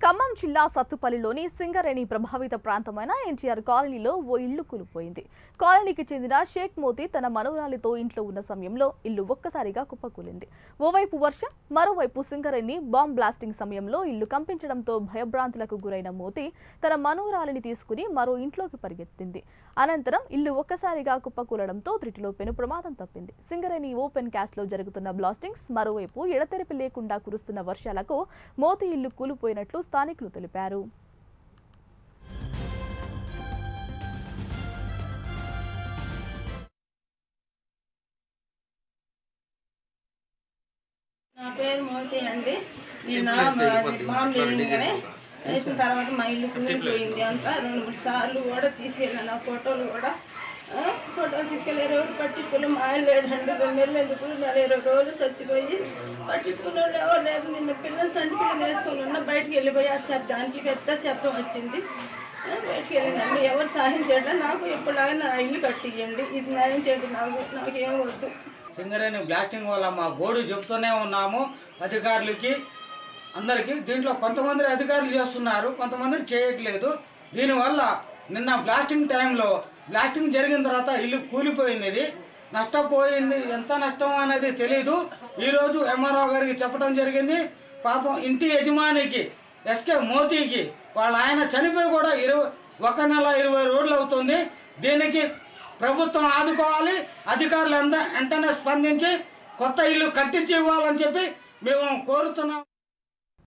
ఖమ్మం జిల్లా సత్తుపల్లిలోని సింగరేణి ప్రభావిత ప్రాంతమైన ఎన్టీఆర్ కాలనీలో ఓ ఇల్లు కూలిపోయింది కాలనీకి చెందిన షేక్ మోతీ తన మనవరాలితో ఇంట్లో ఉన్న సమయంలో ఇల్లు ఒక్కసారిగా కుప్పకూలింది ఓవైపు వర్షం మరోవైపు సింగరేణి బాంబ్ బ్లాస్టింగ్ సమయంలో ఇల్లు కంపించడంతో భయభ్రాంతులకు గురైన మోతీ తన మనవరాలిని తీసుకుని మరో ఇంట్లోకి పరిగెత్తింది అనంతరం ఇల్లు ఒక్కసారిగా కుప్పకూలడంతో త్రిటిలో పెను ప్రమాదం తప్పింది సింగరేణి ఓపెన్ క్యాస్ట్ లో జరుగుతున్న బ్లాస్టింగ్స్ మరోవైపు ఎడతెరిపి లేకుండా కురుస్తున్న వర్షాలకు మోతీ ఇల్లు కూలిపోయినట్లు స్థానికులు తెలిపారు నా పేరు మోతి అండి నేను బాంబు వేయగానే వేసిన తర్వాత మా ఇల్లు కూలిపోయింది అంతా రెండు మూడు సార్లు కూడా తీసుకెళ్ళాను నా ఫోటోలు కూడా ఆ, ఫోటోలు తీసుకెళ్ళి రోజు పట్టించుకుని మా ఆయన లేడండి రెండు నెలలు ఎందుకు నెల ఇరవై రోజులు చచ్చిపోయి పట్టించుకున్న వాళ్ళు ఎవరు లేదు నిన్న పిల్లలు సంటి పిల్లలు వేసుకొని ఉన్న బయటికి వెళ్ళిపోయి ఆ శబ్దానికి పెద్ద శబ్దం వచ్చింది ఆ, బయటికి వెళ్ళిందండి ఎవరు సహాయం చేయడం నాకు ఎప్పుడులాగా నా ఇల్లు కట్టియండి ఇది న్యాయం చేయండి నాకు నాకేం వద్దు సింగరేణి బ్లాస్టింగ్ వల్ల మా గోడు చెప్తూనే ఉన్నాము అధికారులకి అందరికీ దీంట్లో కొంతమంది అధికారులు చేస్తున్నారు కొంతమంది చేయట్లేదు దీనివల్ల నిన్న బ్లాస్టింగ్ టైంలో బ్లాస్టింగ్ జరిగిన తర్వాత ఇల్లు కూలిపోయింది ఇది నష్టపోయింది ఎంత నష్టం అనేది తెలీదు ఈరోజు ఎంఆర్ఓ గారికి చెప్పడం జరిగింది పాపం ఇంటి యజమానికి ఎస్కే మోతీకి వాళ్ళ ఆయన చనిపోయి కూడా ఇరవై ఒక నెల ఇరవై రోజులు అవుతుంది దీనికి ప్రభుత్వం ఆదుకోవాలి అధికారులు ఎంత వెంటనే స్పందించి కొత్త ఇల్లు కట్టించి ఇవ్వాలని చెప్పి మేము కోరుతున్నాం